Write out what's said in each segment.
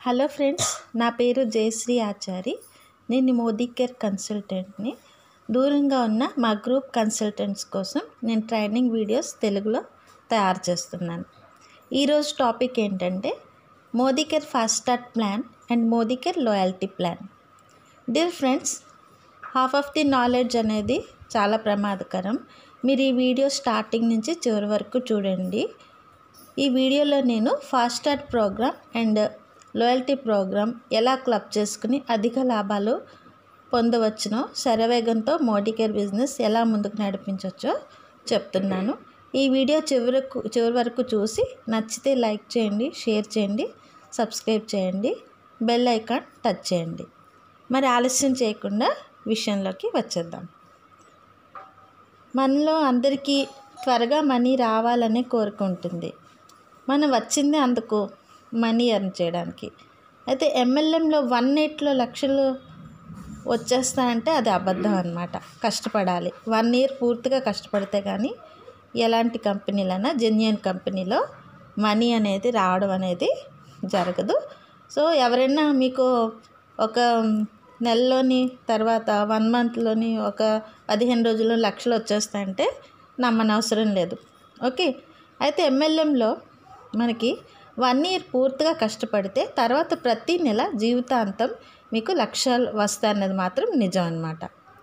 hello friends నా పేరు జయశ్రీ ఆచారి నేను మోదీ కేర్ కన్సల్టెంట్ని దూరంగా ఉన్న మా గ్రూప్ కన్సల్టెంట్స్ కోసం నేను ట్రైనింగ్ వీడియోస్ తెలుగులో తయారు చేస్తున్నాను ఈరోజు టాపిక్ ఏంటంటే Modicare fast start plan and Modicare loyalty plan dear friends half of the knowledge అనేది చాలా ప్రమాదకరం మీరు ఈ వీడియో స్టార్టింగ్ నుంచి చివరి వరకు చూడండి ఈ వీడియోలో నేను fast start program and loyalty program ఎలా క్లబ్ చేసుకుని అధిక లాభాలు పొందవచ్చునో శరవేగంతో మోడీ కేర్ బిజినెస్ ఎలా ముందుకు నడిపించవచ్చో చెప్తున్నాను ఈ వీడియో చివరకు చివరి వరకు చూసి నచ్చితే లైక్ చేయండి షేర్ చేయండి సబ్స్క్రైబ్ చేయండి బెల్ ఐకాన్ టచ్ చేయండి మరి ఆలస్యం చేయకుండా విషయంలోకి వచ్చేద్దాం మనలో అందరికీ త్వరగా మనీ రావాలనే కోరిక ఉంటుంది మనం వచ్చింది అందుకు మనీ ఎర్న్ చేయడానికి అయితే ఎంఎల్ఎంలో వన్ ఎయిట్లో లక్షలు వచ్చేస్తాయంటే అది అబద్ధం అనమాట కష్టపడాలి వన్ ఇయర్ పూర్తిగా కష్టపడితే కానీ ఎలాంటి కంపెనీలైనా జెన్యున్ కంపెనీలో మనీ అనేది రావడం అనేది జరగదు సో ఎవరైనా మీకు ఒక నెలలోని తర్వాత వన్ మంత్లోని ఒక పదిహేను రోజుల్లో లక్షలు వచ్చేస్తాయంటే నమ్మనవసరం లేదు ఓకే అయితే ఎంఎల్ఎంలో మనకి వన్ ఇయర్ పూర్తిగా కష్టపడితే తర్వాత ప్రతి నెల జీవితాంతం మీకు లక్షలు వస్తాయన్నది మాత్రం నిజం అన్నమాట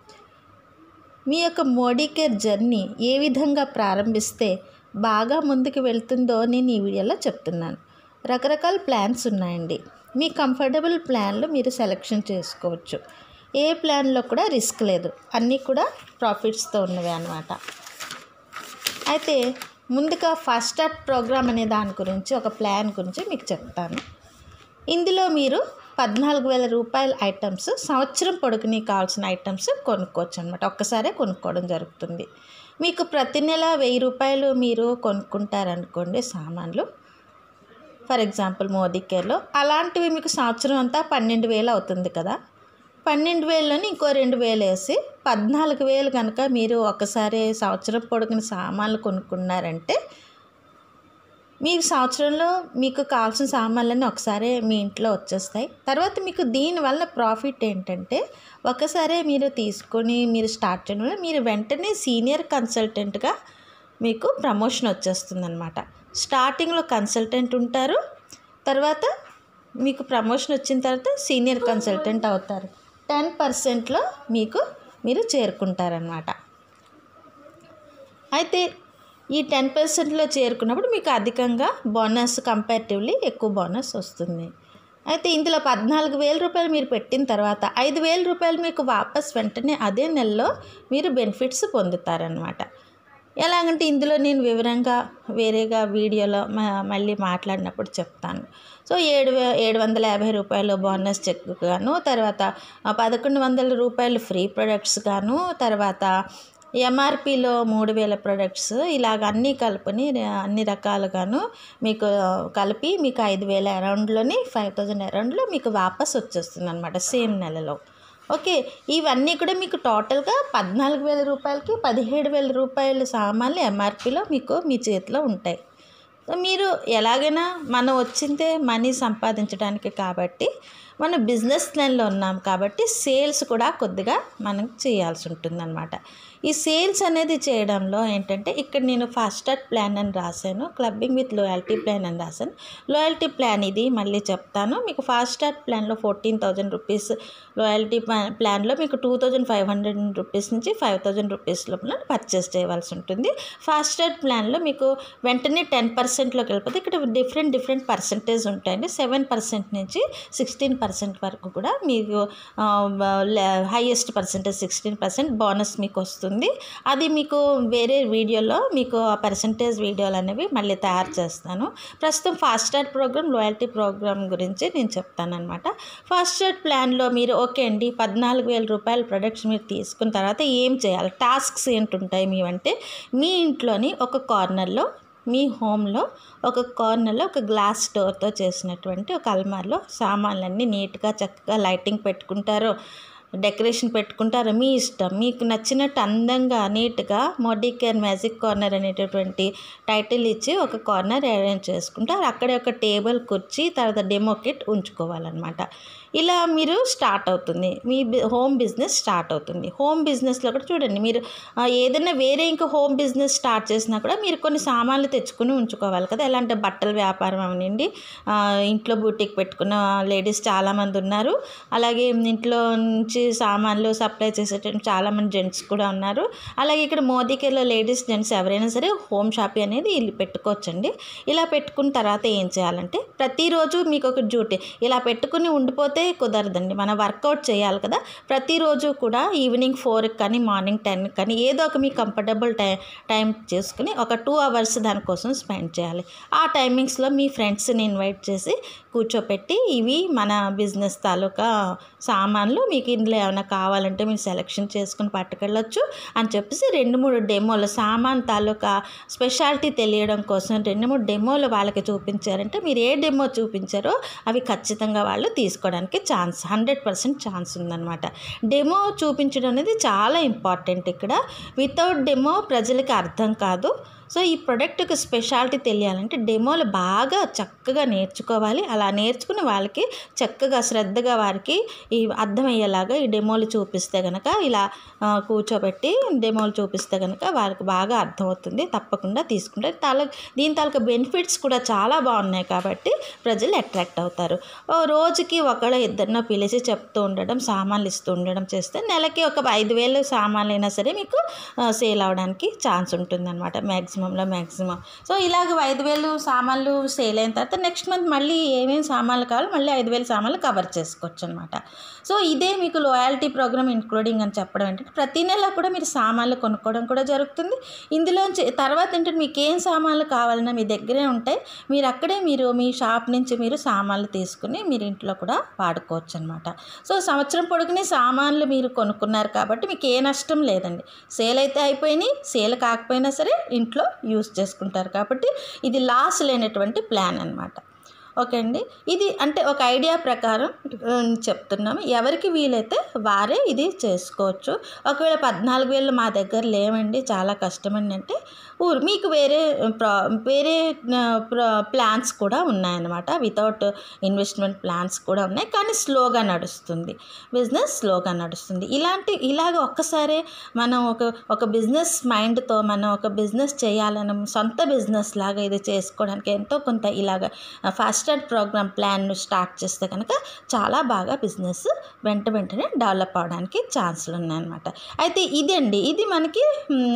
మీ యొక్క మోడీ కేర్ జర్నీ ఏ విధంగా ప్రారంభిస్తే బాగా ముందుకు వెళ్తుందో నేను ఈ వీడియోలో చెప్తున్నాను రకరకాల ప్లాన్స్ ఉన్నాయండి మీ కంఫర్టబుల్ ప్లాన్లు మీరు సెలెక్షన్ చేసుకోవచ్చు ఏ ప్లాన్లో కూడా రిస్క్ లేదు అన్నీ కూడా ప్రాఫిట్స్తో ఉన్నవి అనమాట అయితే ముందుగా ఫస్ట్ స్టార్ట్ ప్రోగ్రామ్ అనే దాని గురించి ఒక ప్లాన్ గురించి మీకు చెప్తాను ఇందులో మీరు పద్నాలుగు వేల రూపాయల ఐటమ్స్ సంవత్సరం పొడుగుని కావాల్సిన ఐటమ్స్ కొనుక్కోవచ్చు అనమాట ఒక్కసారే కొనుక్కోవడం జరుగుతుంది మీకు ప్రతి నెల వెయ్యి రూపాయలు మీరు కొనుక్కుంటారనుకోండి సామాన్లు ఫర్ ఎగ్జాంపుల్ మోదీ కేర్లో అలాంటివి మీకు సంవత్సరం అంతా పన్నెండు వేలు అవుతుంది కదా పన్నెండు వేలని ఇంకో రెండు వేలు వేసి పద్నాలుగు వేలు కనుక మీరు ఒకసారి సంవత్సరం పొడుగున సామాన్లు కొనుక్కున్నారంటే మీకు సంవత్సరంలో మీకు కావాల్సిన సామాన్లన్నీ ఒకసారి మీ ఇంట్లో వచ్చేస్తాయి తర్వాత మీకు దీనివల్ల ప్రాఫిట్ ఏంటంటే ఒకసారి మీరు తీసుకొని మీరు స్టార్ట్ చేయడం వల్ల మీరు వెంటనే సీనియర్ కన్సల్టెంట్గా మీకు ప్రమోషన్ వచ్చేస్తుంది అనమాట స్టార్టింగ్లో కన్సల్టెంట్ ఉంటారు తర్వాత మీకు ప్రమోషన్ వచ్చిన తర్వాత సీనియర్ కన్సల్టెంట్ అవుతారు టెన్ పర్సెంట్లో మీకు మీరు చేరుకుంటారనమాట అయితే ఈ టెన్ పర్సెంట్లో చేరుకున్నప్పుడు మీకు అధికంగా బోనస్ కంపారిటివ్లీ ఎక్కువ బోనస్ వస్తుంది అయితే ఇందులో పద్నాలుగు వేల రూపాయలు మీరు పెట్టిన తర్వాత ఐదు వేల రూపాయలు మీకు వాపస్ వెంటనే అదే నెలలో మీరు బెనిఫిట్స్ పొందుతారనమాట ఎలాగంటే ఇందులో నేను వివరంగా వేరేగా వీడియోలో మళ్ళీ మాట్లాడినప్పుడు చెప్తాను సో ఏడు వే ఏడు వందల యాభై రూపాయలు బోనస్ చెక్ గాను తర్వాత పదకొండు వందల రూపాయలు ఫ్రీ ప్రొడక్ట్స్ గాను తర్వాత ఎంఆర్పిలో మూడు వేల ప్రొడక్ట్స్ ఇలాగ అన్నీ కలుపుని అన్ని రకాలుగాను మీకు కలిపి మీకు ఐదు వేల అరౌండ్లోని ఫైవ్ థౌజండ్ అరౌండ్లో మీకు వాపస్ వచ్చేస్తుంది అనమాట సేమ్ నెలలో ఓకే ఇవన్నీ కూడా మీకు టోటల్గా పద్నాలుగు వేల రూపాయలకి పదిహేడు వేల రూపాయల సామాన్లు ఎంఆర్పిలో మీకు మీ చేతిలో ఉంటాయి మీరు ఎలాగైనా మనం వచ్చిందే మనీ సంపాదించడానికి కాబట్టి మనం బిజినెస్ లైన్లో ఉన్నాం కాబట్టి సేల్స్ కూడా కొద్దిగా మనం చేయాల్సి ఉంటుందన్నమాట ఈ సేల్స్ అనేది చేయడంలో ఏంటంటే ఇక్కడ నేను ఫాస్ట్ స్టార్ట్ ప్లాన్ అని రాశాను క్లబ్బింగ్ విత్ లాయల్టీ ప్లాన్ అని రాశాను లాయల్టీ ప్లాన్ ఇది మళ్ళీ చెప్తాను మీకు ఫాస్ట్ స్టార్ట్ ప్లాన్లో ఫోర్టీన్ థౌజండ్ రూపీస్ లాయల్టీ ప్లాన్లో మీకు two thousand five hundred rupees నుంచి ఫైవ్ థౌజండ్ రూపీస్ లోపల పర్చేస్ చేయవలసి ఉంటుంది ఫాస్ట్ స్టార్ట్ ప్లాన్లో మీకు వెంటనే టెన్ పర్సెంట్లోకి వెళ్ళిపోతే ఇక్కడ డిఫరెంట్ డిఫరెంట్ పర్సెంటేజ్ ఉంటాయండి సెవెన్ పర్సెంట్ నుంచి సిక్స్టీన్ పర్సెంట్ వరకు కూడా మీకు highest percentage sixteen percent bonus మీకు వస్తుంది అది మీకు వేరే వీడియోలో మీకు ఆ పర్సంటేజ్ వీడియోలు అనేవి మళ్ళీ తయారు చేస్తాను ప్రస్తుతం fast start program loyalty program గురించి నేను చెప్తాను అనమాట ఫాస్ట్ స్టార్ట్ ప్లాన్లో మీరు ఓకే అండి పద్నాలుగు వేల రూపాయల ప్రొడక్ట్స్ మీరు తీసుకున్న తర్వాత ఏం చేయాలి టాస్క్స్ ఏంటుంటాయి మీవంటే మీ ఇంట్లోని ఒక కార్నర్లో మీ హోమ్లో ఒక కార్నర్లో ఒక గ్లాస్ డోర్తో చేసినటువంటి ఒక అల్మార్లో సామాన్లన్నీ నీట్గా చక్కగా లైటింగ్ పెట్టుకుంటారు డెకరేషన్ పెట్టుకుంటారు మీ ఇష్టం మీకు నచ్చినట్టు అందంగా నీట్గా మోడీ కేర్ మ్యాజిక్ కార్నర్ అనేటటువంటి టైటిల్ ఇచ్చి ఒక కార్నర్ అరేంజ్ చేసుకుంటారు అక్కడే ఒక టేబుల్ కుర్చీ తర్వాత డెమో కిట్ ఉంచుకోవాలన్నమాట ఇలా మీరు స్టార్ట్ అవుతుంది మీ బి- హోమ్ బిజినెస్ స్టార్ట్ అవుతుంది హోమ్ బిజినెస్లో కూడా చూడండి మీరు ఆ, ఏదైనా వేరే ఇంకా హోమ్ బిజినెస్ స్టార్ట్ చేసినా కూడా మీరు కొన్ని సామాన్లు తెచ్చుకుని ఉంచుకోవాలి కదా ఎలా అంటే బట్టల వ్యాపారం అవనండి ఆ, ఇంట్లో బూటిక్ పెట్టుకున్న లేడీస్ చాలామంది ఉన్నారు అలాగే ఇంట్లో నుంచి సామాన్లు సప్లై చేసేటువంటి చాలామంది జెంట్స్ కూడా ఉన్నారు అలాగే ఇక్కడ మోదీకేర్లో లేడీస్ జెంట్స్ ఎవరైనా సరే హోమ్ షాపింగ్ అనేది ఇల్లు పెట్టుకోవచ్చండి ఇలా పెట్టుకున్న తర్వాత ఏం చేయాలంటే ప్రతిరోజు మీకు ఒక డ్యూటీ ఇలా పెట్టుకుని ఉండిపోతే కుదరదండి మనం వర్కౌట్ చేయాలి కదా ప్రతిరోజు కూడా ఈవినింగ్ ఫోర్కి కానీ మార్నింగ్ టెన్కి కానీ ఏదో ఒక మీ కంఫర్టబుల్ టైం టైం చేసుకుని ఒక టూ అవర్స్ దానికోసం స్పెండ్ చేయాలి ఆ టైమింగ్స్లో మీ ఫ్రెండ్స్ని ఇన్వైట్ చేసి కూర్చోపెట్టి ఇవి మన బిజినెస్ తాలూకా సామాన్లు మీకు ఇందులో ఏమైనా కావాలంటే మీరు సెలెక్షన్ చేసుకుని పట్టుకెళ్ళొచ్చు అని చెప్పేసి రెండు మూడు డెమోలు సామాన్ తాలూకా స్పెషాలిటీ తెలియడం కోసం రెండు మూడు డెమోలు వాళ్ళకి చూపించారంటే మీరు ఏ డెమో చూపించారో అవి ఖచ్చితంగా వాళ్ళు తీసుకోవడానికి ఛాన్స్ హండ్రెడ్ పర్సెంట్ ఛాన్స్ ఉందన్నమాట డెమో చూపించడం అనేది చాలా ఇంపార్టెంట్ ఇక్కడ వితౌట్ డెమో ప్రజలకి అర్థం కాదు సో ఈ ప్రొడక్ట్కి స్పెషాలిటీ తెలియాలంటే డెమోలు బాగా చక్కగా నేర్చుకోవాలి అలా నేర్చుకుని వాళ్ళకి చక్కగా శ్రద్ధగా వారికి ఈ అర్థమయ్యేలాగా ఈ డెమోలు చూపిస్తే కనుక ఇలా ఆ, కూర్చోబెట్టి డెమోలు చూపిస్తే కనుక వాళ్ళకి బాగా అర్థమవుతుంది తప్పకుండా తీసుకుంటే తల దీని తాలూకా బెనిఫిట్స్ కూడా చాలా బాగున్నాయి కాబట్టి ప్రజలు అట్రాక్ట్ అవుతారు ఓ రోజుకి ఒకళ్ళ ఇద్దరినో పిలిచి చెప్తూ ఉండడం సామాన్లు ఇస్తూ ఉండడం చేస్తే నెలకి ఒక ఐదు వేలు సామాన్లు అయినా సరే మీకు సేల్ అవడానికి ఛాన్స్ ఉంటుందన్నమాట మ్యాక్సిమంలో మ్యాక్సిమం సో ఇలాగ ఐదు వేలు సామాన్లు సేల్ అయిన తర్వాత నెక్స్ట్ మంత్ మళ్ళీ ఏమేమి సామాన్లు కావాలో మళ్ళీ ఐదు వేలు సామాన్లు కవర్ చేసుకోవచ్చు అనమాట సో ఇదే మీకు లాయల్టీ ప్రోగ్రామ్ ఇంక్లూడింగ్ అని చెప్పడం ఏంటంటే ప్రతి నెల కూడా మీరు సామాన్లు కొనుక్కోవడం కూడా జరుగుతుంది ఇందులోంచి తర్వాత ఏంటంటే మీకు ఏం సామాన్లు కావాలన్నా మీ దగ్గరే ఉంటాయి మీరు అక్కడే మీరు మీ షాప్ నుంచి మీరు సామాన్లు తీసుకుని మీరు ఇంట్లో కూడా వాడుకోవచ్చు అనమాట సో సంవత్సరం పొడుగునే సామాన్లు మీరు కొనుక్కున్నారు కాబట్టి మీకు ఏ నష్టం లేదండి సేల్ అయితే అయిపోయినాయి సేల్ కాకపోయినా సరే ఇంట్లో యూస్ చేసుకుంటారు కాబట్టి ఇది లాస్ లేనటువంటి ప్లాన్ అనమాట ఓకే అండి ఇది అంటే ఒక ఐడియా ప్రకారం ఉమ్, చెప్తున్నాము ఎవరికి వీలైతే వారే ఇది చేసుకోవచ్చు ఒకవేళ పద్నాలుగు వేలు మా దగ్గర లేవండి చాలా కష్టమండి అంటే ఊరు మీకు వేరే ప్రా వేరే ప్లాన్స్ కూడా ఉన్నాయన్నమాట వితౌట్ ఇన్వెస్ట్మెంట్ ప్లాన్స్ కూడా ఉన్నాయి కానీ స్లోగా నడుస్తుంది బిజినెస్ స్లోగా నడుస్తుంది ఇలాంటి ఇలాగ ఒక్కసారే మనం ఒక ఒక బిజినెస్ మైండ్తో మనం ఒక బిజినెస్ చేయాలని సొంత బిజినెస్ లాగా ఇది చేసుకోవడానికి ఎంతో కొంత ఇలాగ ఫాస్టర్ ప్రోగ్రామ్ ప్లాన్ స్టార్ట్ చేస్తే కనుక చాలా బాగా బిజినెస్ వెంట వెంటనే డెవలప్ అవడానికి ఛాన్సులు ఉన్నాయన్నమాట అయితే ఇదండి ఇది మనకి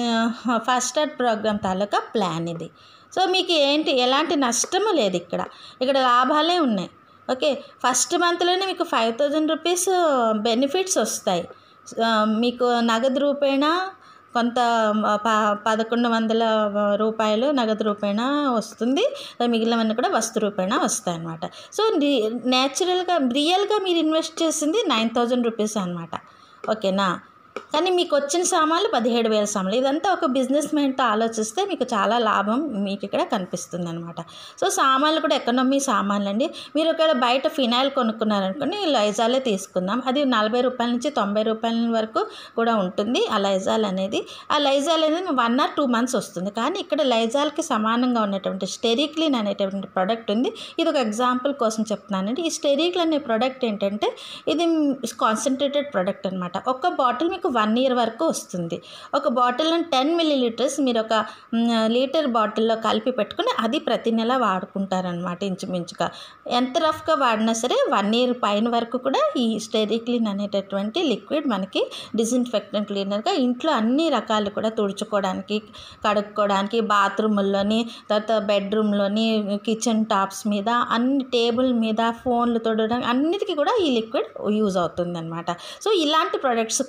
ఫాస్టర్ ప్రోగ్రామ్ తాలూకా ప్లాన్ ఇది సో మీకు ఏంటి ఎలాంటి నష్టము లేదు ఇక్కడ ఇక్కడ లాభాలే ఉన్నాయి ఓకే ఫస్ట్ మంత్లోనే మీకు ఫైవ్ థౌజండ్ రూపీస్ బెనిఫిట్స్ వస్తాయి ఆ, మీకు నగదు రూపేణా కొంత ప పదకొండు వందల రూపాయలు నగదు రూపేణా వస్తుంది మిగిలినవన్నీ కూడా వస్తు రూపేణా వస్తాయి అన్నమాట సో నేచురల్గా రియల్గా మీరు ఇన్వెస్ట్ చేసింది నైన్ థౌజండ్ రూపీస్ అనమాట ఓకేనా కానీ మీకు వచ్చిన సామాన్లు పదిహేడు వేల సామాన్లు ఇదంతా ఒక బిజినెస్ మైండ్తో ఆలోచిస్తే మీకు చాలా లాభం మీకు ఇక్కడ కనిపిస్తుంది అనమాట సో సామాన్లు కూడా ఎకనమీ సామాన్లు అండి మీరు ఒకవేళ బయట ఫినాయిల్ కొనుక్కున్నారనుకోండి లైజాలే తీసుకుందాం అది నలభై రూపాయల నుంచి తొంభై రూపాయల వరకు కూడా ఉంటుంది ఆ లైజాల్ అనేది ఆ లైజాల్ అనేది వన్ ఆర్ టూ మంత్స్ వస్తుంది కానీ ఇక్కడ లైజాల్కి సమానంగా ఉన్నటువంటి స్టెరిక్లిన్ అనేటువంటి ప్రోడక్ట్ ఉంది ఇది ఒక ఎగ్జాంపుల్ కోసం చెప్తున్నానండి ఈ స్టెరిక్లిన్ అనే ప్రోడక్ట్ ఏంటంటే ఇది కాన్సన్ట్రేటెడ్ ప్రోడక్ట్ అనమాట ఒక బాటిల్ మీకు వన్ ఇయర్ వరకు వస్తుంది ఒక బాటిల్లో టెన్ మిల్లీ లీటర్స్ మీరు ఒక మ్, లీటర్ బాటిల్లో కలిపి పెట్టుకుని అది ప్రతి నెల వాడుకుంటారనమాట ఇంచుమించుగా ఎంత రఫ్గా వాడినా సరే వన్ ఇయర్ పైన వరకు కూడా ఈ స్టెరిక్లిన్ అనేటటువంటి లిక్విడ్ మనకి డిజిన్ఫెక్టెంట్ క్లీనర్గా ఇంట్లో అన్ని రకాలు కూడా తుడుచుకోవడానికి కడుక్కోవడానికి బాత్రూముల్లోని తర్వాత బెడ్రూమ్లోని కిచెన్ టాప్స్ మీద అన్ని టేబుల్ మీద ఫోన్లు తొడడానికి అన్నిటికీ కూడా ఈ లిక్విడ్ యూజ్ అవుతుంది అనమాట సో ఇలాంటి ప్రొడక్ట్స్ కొన్ని ఉన్నాయి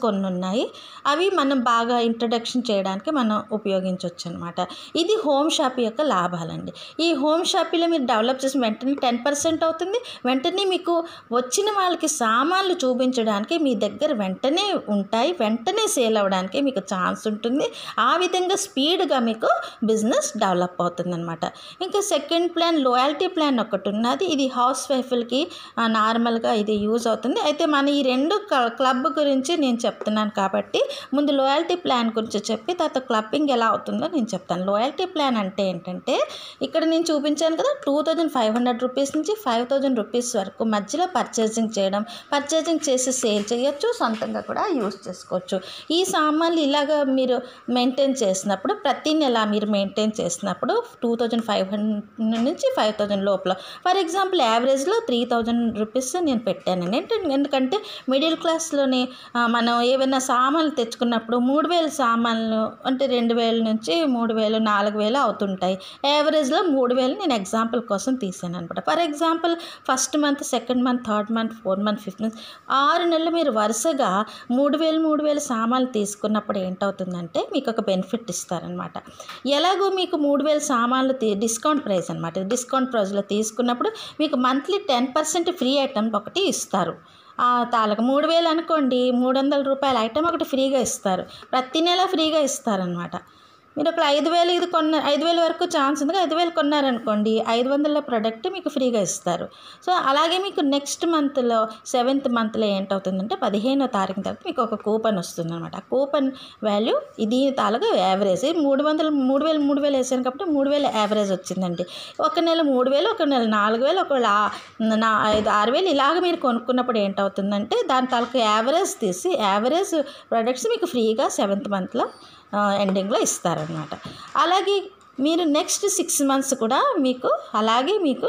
ఉన్నాయి అవి మనం బాగా ఇంట్రడక్షన్ చేయడానికి మనం ఉపయోగించవచ్చు అనమాట ఇది హోమ్ షాప్ యొక్క లాభాలండి ఈ హోమ్ షాపీలో మీరు డెవలప్ చేసిన వెంటనే టెన్ పర్సెంట్ అవుతుంది వెంటనే మీకు వచ్చిన వాళ్ళకి సామాన్లు చూపించడానికి మీ దగ్గర వెంటనే ఉంటాయి వెంటనే సేల్ అవ్వడానికి మీకు ఛాన్స్ ఉంటుంది ఆ విధంగా స్పీడ్గా మీకు బిజినెస్ డెవలప్ అవుతుంది అనమాట ఇంకా సెకండ్ ప్లాన్ లోయాలిటీ ప్లాన్ ఒకటి ఉన్నది ఇది హౌస్ వైఫ్లకి నార్మల్గా ఇది యూజ్ అవుతుంది అయితే మన ఈ రెండు క- క్లబ్ గురించి నేను చెప్తున్నాను కాబట్టి ముందు లోయాలిటీ ప్లాన్ గురించి చెప్పి తర్వాత క్లబ్బింగ్ ఎలా అవుతుందో నేను చెప్తాను లోయాలిటీ ప్లాన్ అంటే ఏంటంటే ఇక్కడ నేను చూపించాను కదా two thousand five hundred rupees నుంచి ఫైవ్ థౌజండ్ రూపీస్ వరకు మధ్యలో పర్చేసింగ్ చేయడం పర్చేసింగ్ చేసి సేల్ చేయొచ్చు సొంతంగా కూడా యూస్ చేసుకోవచ్చు ఈ సామాన్లు ఇలాగ మీరు మెయింటైన్ చేసినప్పుడు ప్రతి నెల మీరు మెయింటైన్ చేసినప్పుడు టూ థౌజండ్ ఫైవ్ హండ్రెడ్ నుంచి ఫైవ్ థౌజండ్ లోపల ఫర్ ఎగ్జాంపుల్ యావరేజ్లో త్రీ థౌజండ్ రూపీస్ నేను పెట్టానండి ఏంటంటే ఎందుకంటే మిడిల్ క్లాస్లోని ఆ, మనం ఏవైనా సామాన్లు తెచ్చుకున్నప్పుడు మూడు వేల సామాన్లు అంటే రెండు వేల నుంచి మూడు వేలు నాలుగు వేలు అవుతుంటాయి యావరేజ్లో మూడు వేలు నేను ఎగ్జాంపుల్ కోసం తీసాను అనమాట for example first month second month third month fourth month fifth month ఆరు నెలలు మీరు వరుసగా మూడు వేలు మూడు వేలు సామాన్లు తీసుకున్నప్పుడు ఏంటవుతుందంటే మీకు ఒక బెనిఫిట్ ఇస్తారనమాట ఎలాగో మీకు మూడు వేల సామాన్లు తీ డిస్కౌంట్ ప్రైస్ అనమాట డిస్కౌంట్ ప్రైస్లో తీసుకున్నప్పుడు మీకు monthly ten percent free item ఒకటి ఇస్తారు ఆ తాలూకు మూడు వేలు అనుకోండి మూడు వందల రూపాయల ఐటమ్ ఒకటి ఫ్రీగా ఇస్తారు ప్రతి నెల ఫ్రీగా ఇస్తారనమాట మీరు ఒక ఐదు వేలు ఇది కొన్న ఐదు వేల వరకు ఛాన్స్ ఉంది ఐదు వేలు కొన్నారనుకోండి ఐదు వందల ప్రోడక్ట్ మీకు ఫ్రీగా ఇస్తారు సో అలాగే మీకు నెక్స్ట్ మంత్లో సెవెంత్ మంత్లో ఏంటవుతుందంటే పదిహేనో తారీఖు తర్వాత మీకు ఒక కూపన్ వస్తుంది అనమాట ఆ కూపన్ వాల్యూ ఇది తాలూకా యావరేజ్ మూడు వందలు మూడు వేలు మూడు వేలు వేసాను కాబట్టి మూడు వేలు యావరేజ్ వచ్చిందండి ఒక నెల మూడు వేలు ఒక నెల నాలుగు వేలు ఒక నా ఐదు ఆరు వేలు ఇలాగ మీరు కొనుక్కున్నప్పుడు ఏంటవుతుందంటే దాని తాలూకా యావరేజ్ తీసి యావరేజ్ ప్రొడక్ట్స్ మీకు ఫ్రీగా సెవెంత్ మంత్లో ఎండింగ్లో ఇస్తారనమాట అలాగే మీరు నెక్స్ట్ సిక్స్ మంత్స్ కూడా మీకు అలాగే మీకు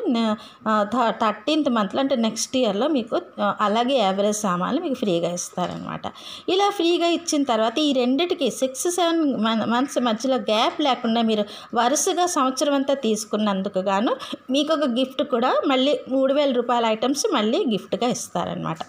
థర్టీన్త్ మంత్లో అంటే నెక్స్ట్ ఇయర్లో మీకు ఆ, అలాగే యావరేజ్ సామాన్లు మీకు ఫ్రీగా ఇస్తారనమాట ఇలా ఫ్రీగా ఇచ్చిన తర్వాత ఈ రెండిటికి సిక్స్ సెవెన్ మంత్స్ మధ్యలో గ్యాప్ లేకుండా మీరు వరుసగా సంవత్సరం అంతా తీసుకున్నందుకు గాను మీకు ఒక గిఫ్ట్ కూడా మళ్ళీ మూడు వేల రూపాయల ఐటమ్స్ మళ్ళీ గిఫ్ట్గా ఇస్తారనమాట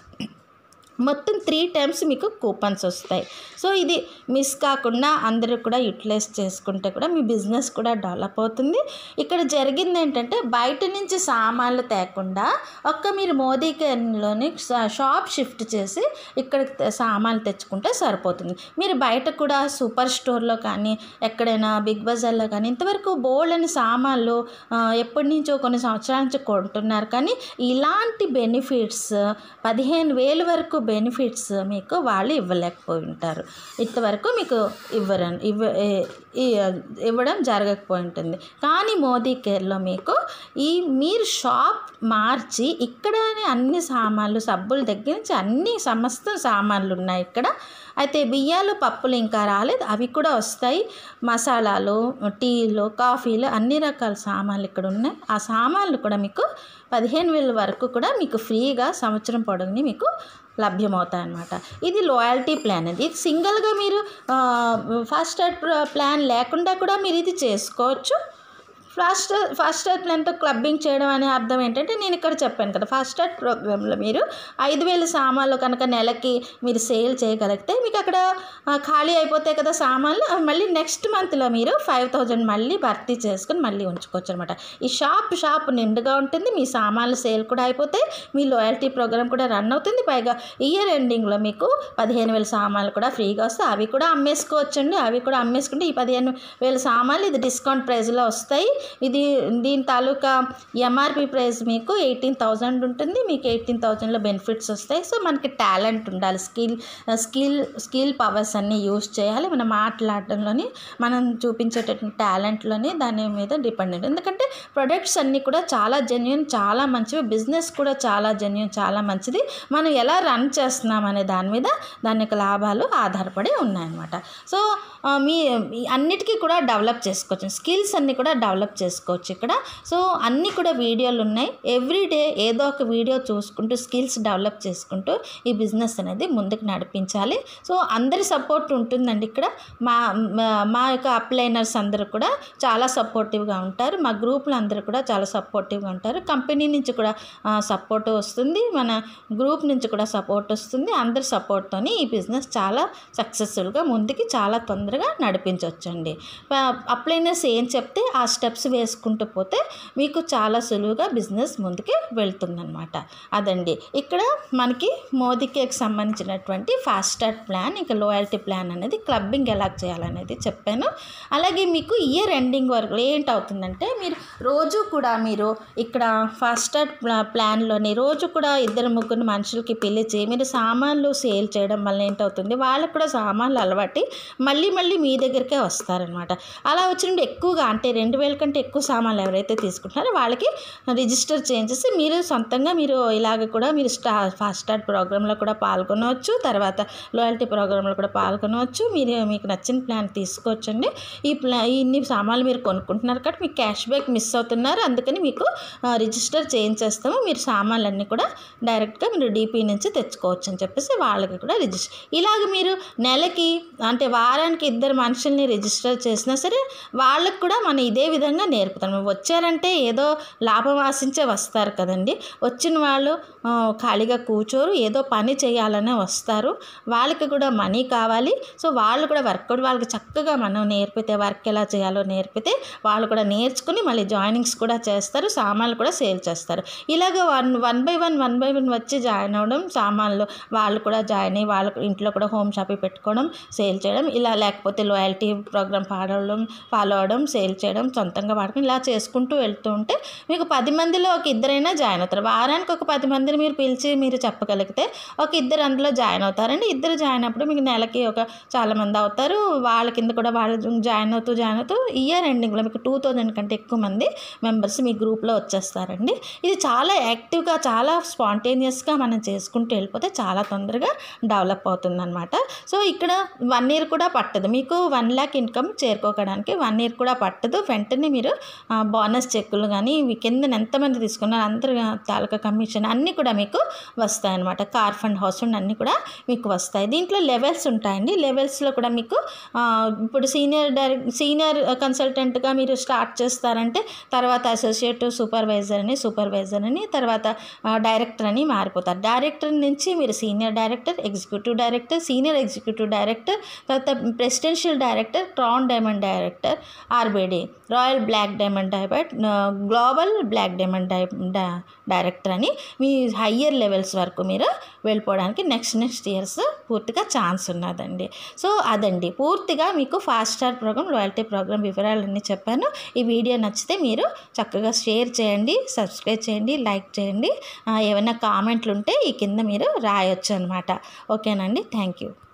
మొత్తం త్రీ టైమ్స్ మీకు కూపన్స్ వస్తాయి సో ఇది మిస్ కాకుండా అందరూ కూడా యూటిలైజ్ చేసుకుంటే కూడా మీ బిజినెస్ కూడా డెవలప్ అవుతుంది ఇక్కడ జరిగింది ఏంటంటే బయట నుంచి సామాన్లు తేకుండా ఒక్క మీరు మోదీలోని షాప్ షిఫ్ట్ చేసి ఇక్కడ సామాన్లు తెచ్చుకుంటే సరిపోతుంది మీరు బయట కూడా సూపర్ స్టోర్లో కానీ ఎక్కడైనా బిగ్ బజార్లో కానీ ఇంతవరకు బోల్డ్ అని సామాన్లు ఆ, ఎప్పటి నుంచో కొన్ని సంవత్సరాల నుంచి కొంటున్నారు కానీ ఇలాంటి బెనిఫిట్స్ పదిహేను వేలు వరకు బెనిఫిట్స్ మీకు వాళ్ళు ఇవ్వలేకపోయి ఉంటారు ఇంతవరకు మీకు ఇవ్వరు ఇవ్వ ఏ- ఈ- ఇవ్వడం జరగకపోయి ఉంటుంది కానీ మోదీ కేర్లో మీకు ఈ మీరు షాప్ మార్చి ఇక్కడనే అన్ని సామాన్లు సబ్బుల దగ్గర నుంచి అన్ని సమస్త సామాన్లు ఉన్నాయి ఇక్కడ అయితే బియ్యాలు పప్పులు ఇంకా రాలేదు అవి కూడా వస్తాయి మసాలాలు టీలు కాఫీలు అన్ని రకాల సామాన్లు ఇక్కడ ఉన్నాయి ఆ సామాన్లు కూడా మీకు పదిహేను వేల వరకు కూడా మీకు ఫ్రీగా సంవత్సరం పొడవుని మీకు లభ్యమవుతాయి అన్నమాట ఇది లాయల్టీ ప్లాన్ అది ఇది సింగిల్గా మీరు ఫస్ట్ ఎయిడ్ ప్లాన్ లేకుండా కూడా మీరు ఇది చేసుకోవచ్చు ఫస్ట్ ఫస్ట్ ఎయిడ్ ప్లాన్తో క్లబ్బింగ్ చేయడం అనే అర్థం ఏంటంటే నేను ఇక్కడ చెప్పాను కదా ఫస్ట్ ఎయిడ్ ప్రోగ్రాంలో మీరు ఐదు వేల సామాన్లు కనుక నెలకి మీరు సేల్ చేయగలిగితే మీకు అక్కడ ఆ, ఖాళీ అయిపోతాయి కదా సామాన్లు అవి మళ్ళీ నెక్స్ట్ మంత్లో మీరు ఫైవ్ థౌజండ్ మళ్ళీ భర్తీ చేసుకుని మళ్ళీ ఉంచుకోవచ్చు అనమాట ఈ షాప్ షాప్ నిండుగా ఉంటుంది మీ సామాన్లు సేల్ కూడా అయిపోతాయి మీ లాయల్టీ ప్రోగ్రామ్ కూడా రన్ అవుతుంది పైగా ఇయర్ ఎండింగ్లో మీకు పదిహేను వేల సామాన్లు కూడా ఫ్రీగా వస్తాయి అవి కూడా అమ్మేసుకోవచ్చండి అవి కూడా అమ్మేసుకుంటే ఈ పదిహేను వేల సామాన్లు ఇది డిస్కౌంట్ ప్రైస్లో వస్తాయి ఇది దీని తాలూకా ఎంఆర్పి ప్రైస్ మీకు ఎయిటీన్ థౌజండ్ ఉంటుంది మీకు ఎయిటీన్ థౌజండ్లో బెనిఫిట్స్ వస్తాయి సో మనకి టాలెంట్ ఉండాలి స్కిల్ స్కిల్ స్కిల్ పవర్స్ అన్నీ యూస్ చేయాలి మనం మాట్లాడడంలోని మనం చూపించేటటువంటి టాలెంట్లోని దాని మీద డిపెండెంట్ ఎందుకంటే ప్రొడక్ట్స్ అన్నీ కూడా చాలా జెన్యున్ చాలా మంచివి బిజినెస్ కూడా చాలా జెన్యున్ చాలా మంచిది మనం ఎలా రన్ చేస్తున్నాం అనే దాని మీద దాని యొక్క లాభాలు ఆధారపడి ఉన్నాయన్నమాట సో ఆ, మీ మీ అన్నిటికీ కూడా డెవలప్ చేసుకోవచ్చు స్కిల్స్ అన్నీ కూడా డెవలప్ డెవలప్ చేసుకోవచ్చు ఇక్కడ సో అన్నీ కూడా వీడియోలు ఉన్నాయి ఎవ్రీ డే ఏదో ఒక వీడియో చూసుకుంటూ స్కిల్స్ డెవలప్ చేసుకుంటూ ఈ బిజినెస్ అనేది ముందుకు నడిపించాలి సో అందరి సపోర్ట్ ఉంటుందండి ఇక్కడ మా మా- మా యొక్క అప్లైనర్స్ అందరూ కూడా చాలా సపోర్టివ్గా ఉంటారు మా గ్రూప్లో అందరూ కూడా చాలా సపోర్టివ్గా ఉంటారు కంపెనీ నుంచి కూడా సపోర్ట్ వస్తుంది మన గ్రూప్ నుంచి కూడా సపోర్ట్ వస్తుంది అందరి సపోర్ట్తోని ఈ బిజినెస్ చాలా సక్సెస్ఫుల్గా ముందుకి చాలా తొందరగా నడిపించవచ్చండి అప్లైనర్స్ ఏం చెప్తే ఆ స్టెప్స్ వేసుకుంటూ పోతే మీకు చాలా సులువుగా బిజినెస్ ముందుకి వెళ్తుందన్నమాట అదండి ఇక్కడ మనకి మోదీకేకి సంబంధించినటువంటి ఫాస్ట్ స్టార్ట్ ప్లాన్ ఇంకా లోయల్టీ ప్లాన్ అనేది క్లబ్బింగ్ ఎలా చేయాలనేది చెప్పాను అలాగే మీకు ఇయర్ ఎండింగ్ వరకు ఏంటవుతుందంటే మీరు రోజు కూడా మీరు ఇక్కడ ఫాస్ట్ స్టార్ట్ ప్లా- ప్లాన్లోని రోజు కూడా ఇద్దరు ముగ్గురు మనుషులకి పిలిచి మీరు సామాన్లు సేల్ చేయడం వల్ల ఏంటవుతుంది వాళ్ళకు కూడా సామాన్లు అలవాటి మళ్ళీ మళ్ళీ మీ దగ్గరికే వస్తారనమాట అలా వచ్చినప్పుడు ఎక్కువగా అంటే రెండు వేల కంటే ఎక్కువ సామాన్లు ఎవరైతే తీసుకుంటున్నారో వాళ్ళకి రిజిస్టర్ చేయించేసి మీరు సొంతంగా మీరు ఇలాగ కూడా మీరు స్టా ఫాస్ట్ స్టార్ట్ ప్రోగ్రాంలో కూడా పాల్గొనవచ్చు తర్వాత లాయల్టీ ప్రోగ్రాంలో కూడా పాల్గొనవచ్చు మీరు మీకు నచ్చిన ప్లాన్ తీసుకోవచ్చండి ఈ ప్లా ఇన్ని సామాన్లు మీరు కొనుక్కుంటున్నారు కాబట్టి మీకు క్యాష్ బ్యాక్ మిస్ అవుతున్నారు అందుకని మీకు ఆ, రిజిస్టర్ చేయించేస్తాము మీరు సామాన్లన్నీ కూడా డైరెక్ట్గా మీరు డీపీ నుంచి తెచ్చుకోవచ్చు అని చెప్పేసి వాళ్ళకి కూడా రిజిస్టర్ ఇలాగ మీరు నెలకి అంటే వారానికి ఇద్దరు మనుషుల్ని రిజిస్టర్ చేసినా సరే వాళ్ళకి కూడా మనం ఇదే విధంగా నేర్పుతాం వచ్చారంటే ఏదో లాభం ఆశించే వస్తారు కదండి వచ్చిన వాళ్ళు ఆ, ఖాళీగా కూర్చోరు ఏదో పని చేయాలనే వస్తారు వాళ్ళకి కూడా మనీ కావాలి సో వాళ్ళు కూడా వర్క్ కూడా వాళ్ళకి చక్కగా మనం నేర్పితే వర్క్ ఎలా చేయాలో నేర్పితే వాళ్ళు కూడా నేర్చుకుని మళ్ళీ జాయినింగ్స్ కూడా చేస్తారు సామాన్లు కూడా సేల్ చేస్తారు ఇలాగ one one by one one by one వచ్చి జాయిన్ అవ్వడం సామాన్లు వాళ్ళు కూడా జాయిన్ అయ్యి వాళ్ళ ఇంట్లో కూడా హోమ్ షాపింగ్ పెట్టుకోవడం సేల్ చేయడం ఇలా లేకపోతే లాయల్టీ ప్రోగ్రామ్ పాడడం ఫాలో అవడం సేల్ చేయడం సొంతంగా వాడుకొని ఇలా చేసుకుంటూ వెళ్తూ ఉంటే మీకు పది మందిలో ఒక ఇద్దరైనా జాయిన్ అవుతారు వారానికి ఒక పది మందిని మీరు పిలిచి మీరు చెప్పగలిగితే ఒక ఇద్దరు అందులో జాయిన్ అవుతారండి ఇద్దరు జాయిన్ అప్పుడు మీకు నెలకి ఒక చాలా మంది అవుతారు వాళ్ళ కింద కూడా వాళ్ళు జాయిన్ అవుతూ జాయిన్ అవుతూ ఇయర్ ఎండింగ్లో మీకు టూ థౌజండ్ కంటే ఎక్కువ మంది మెంబర్స్ మీ గ్రూప్లో వచ్చేస్తారండి ఇది చాలా యాక్టివ్గా చాలా స్పాంటేనియస్గా మనం చేసుకుంటూ వెళ్ళిపోతే చాలా తొందరగా డెవలప్ అవుతుందన్నమాట సో ఇక్కడ వన్ ఇయర్ కూడా పట్టదు మీకు వన్ ల్యాక్ ఇన్కమ్ చేరుకోవడానికి వన్ ఇయర్ కూడా పట్టదు వెంటనే మీరు బోనస్ చెక్కులు కానీ మీ కింద ఎంతమంది తీసుకున్నారు అందరు తాలూకా కమిషన్ అన్నీ కూడా మీకు వస్తాయన్నమాట కార్ ఫండ్ హౌస్ ఫండ్ అన్నీ కూడా మీకు వస్తాయి దీంట్లో లెవెల్స్ ఉంటాయండి లెవెల్స్లో కూడా మీకు ఆ, ఇప్పుడు సీనియర్ డైరెక్ట్ సీనియర్ కన్సల్టెంట్గా మీరు స్టార్ట్ చేస్తారంటే తర్వాత అసోసియేట్ సూపర్వైజర్ అని సూపర్వైజర్ అని తర్వాత ఆ, డైరెక్టర్ అని మారిపోతారు డైరెక్టర్ నుంచి మీరు senior director executive director senior executive director తర్వాత presidential director crown diamond director RBD royal black diamond డైబట్ గ్లోబల్ బ్లాక్ డైమండ్ డై డా- డైరెక్టర్ అని మీ హయ్యర్ లెవెల్స్ వరకు మీరు వెళ్ళిపోవడానికి నెక్స్ట్ నెక్స్ట్ ఇయర్స్ పూర్తిగా ఛాన్స్ ఉన్నదండి సో అదండి పూర్తిగా మీకు fast start program loyalty program వివరాలన్నీ చెప్పాను ఈ వీడియో నచ్చితే మీరు చక్కగా షేర్ చేయండి సబ్స్క్రైబ్ చేయండి లైక్ చేయండి ఆ, ఏమైనా కామెంట్లు ఉంటే ఈ కింద మీరు రాయొచ్చు అనమాట ఓకేనండి థ్యాంక్ యూ